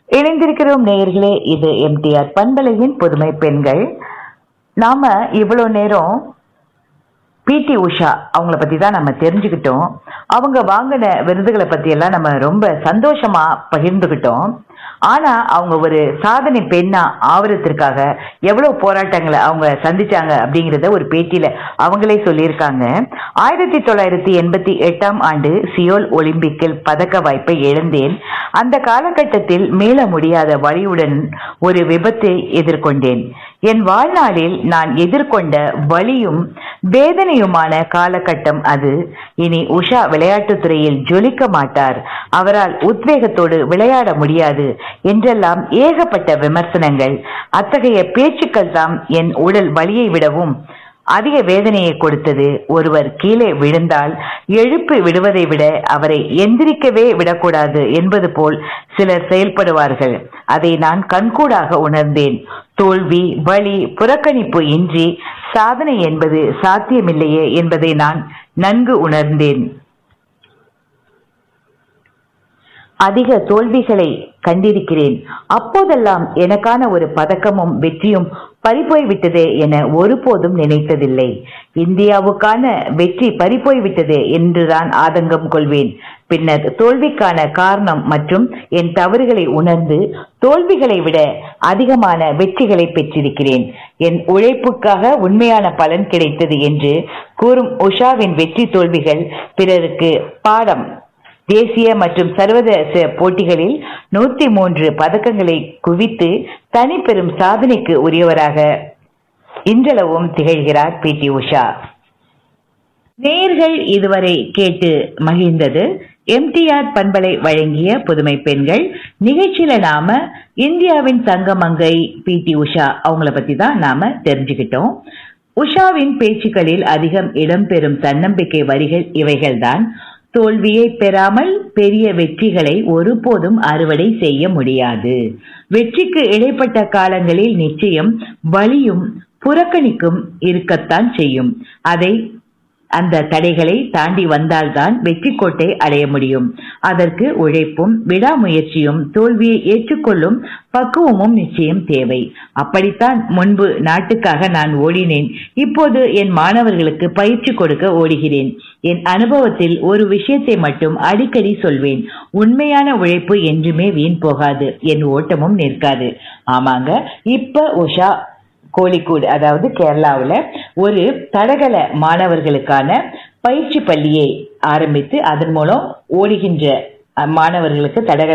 இணைந்திருக்கிறோம் நேயர்களே இது எம்டிஆர் பண்பலையின் புதுமை பெண்கள் நாம இவ்வளவு நேரம் பிடி உஷா அவங்கள பத்தி தான் நம்ம தெரிஞ்சுக்கிட்டோம் அவங்க வாங்கின விருதுகளை பத்தி எல்லாம் நம்ம ரொம்ப சந்தோஷமா பகிர்ந்துகிட்டோம் ஆனா அவங்க ஒரு சாதனை பெண்ணா ஆவறதுக்காக எவ்வளவு போராட்டங்களை அவங்க சந்திச்சாங்க அப்படிங்கறத ஒரு பேட்டியில அவங்களே சொல்லியிருக்காங்க ஆயிரத்தி தொள்ளாயிரத்தி எண்பத்தி எட்டாம் ஆண்டு சியோல் ஒலிம்பிக்கில் பதக்க வாய்ப்பை இழந்தேன் அந்த காலகட்டத்தில் மீள முடியாத வழியுடன் ஒரு விபத்தை எதிர்கொண்டேன் என் வாழ்நாளில் நான் எதிர்கொண்ட வலியும் வேதனையுமான காலகட்டம் அது இனி உஷா விளையாட்டுத் துறையில் ஜொலிக்க மாட்டார் அவரால் உத்வேகத்தோடு விளையாட முடியாது என்றெல்லாம் ஏகப்பட்ட விமர்சனங்கள் அத்தகைய பேச்சுக்கள் தான் என் உடல் வலியை விடவும் அதிக வேதனையை கொடுத்தது ஒருவர் கீழே விழுந்தால் எழுப்பி விடுவதை விட அவரை எந்திரிக்கவே விடக்கூடாது என்பது போல் சிலர் செயல்படுவார்கள் அதை நான் கண்கூடாக உணர்ந்தேன் தோல்வி வலி புறக்கணிப்பு இன்றி சாதனை என்பது சாத்தியமில்லையே என்பதை நான் நன்கு உணர்ந்தேன் அதிக தோல்விகளை கண்டிருக்கிறேன் அப்போதெல்லாம் எனக்கான ஒரு பதக்கமும் வெற்றியும் பறிப்போய் விட்டதே என ஒருபோதும் நினைத்ததில்லை இந்தியாவுக்கான வெற்றி பறிப்போய் விட்டது என்றுதான் ஆதங்கம் கொள்வேன் பின்னர் தோல்விக்கான காரணம் மற்றும் என் தவறுகளை உணர்ந்து தோல்விகளை விட அதிகமான வெற்றிகளை பெற்றிருக்கிறேன் என் உழைப்புக்காக உண்மையான பலன் கிடைத்தது என்று கூறும் உஷாவின் வெற்றி தோல்விகள் பிறருக்கு பாடம் தேசிய மற்றும் சர்வதேச போட்டிகளில் நூத்தி மூன்று பதக்கங்களை குவித்து தனிப்பெரும் சாதனைக்கு உரியவராக இன்றளவும் திகழ்கிறார் பி டி உஷா நேர்கள் இதுவரை கேட்டு மகிழ்ந்தது எம்டிஆர் பண்பலை வழங்கிய புதுமை பெண்கள் நிகழ்ச்சியில நாம இந்தியாவின் தங்கமங்கை பி டி உஷா அவங்கள பத்தி தான் நாம தெரிஞ்சுக்கிட்டோம் உஷாவின் பேச்சுக்களில் அதிகம் இடம்பெறும் தன்னம்பிக்கை வரிகள் இவைகள்தான் தோல்வியை பெறாமல் பெரிய வெற்றிகளை ஒருபோதும் அறுவடை செய்ய முடியாது வெற்றிக்கு இடைப்பட்ட காலங்களில் நிச்சயம் வலியும் புறக்கணிக்கும் இருக்கத்தான் செய்யும் அதை அந்த தடைகளை தாண்டி வந்தால்தான் வெற்றி கோட்டை அடைய முடியும் அதற்கு உழைப்பும் விடாமுயற்சியும் தோல்வியை ஏற்றுக்கொள்ளும் பக்குவமும் நிச்சயம் தேவை அப்படித்தான் முன்பு நாட்டுக்காக நான் ஓடினேன் இப்போது என் மாணவர்களுக்கு பயிற்சி கொடுக்க ஓடுகிறேன் என் அனுபவத்தில் ஒரு விஷயத்தை மட்டும் அடிக்கடி சொல்வேன் உண்மையான உழைப்பு என்றுமே வீண் போகாது என் ஓட்டமும் நிற்காது ஆமாங்க இப்ப உஷா கோழிக்கூடு அதாவது கேரளாவில் ஒரு தடகள மாணவர்களுக்கான பயிற்சி பள்ளியை ஆரம்பித்து அதன் மூலம் ஓடுகின்ற மாணவர்களுக்கு தடகள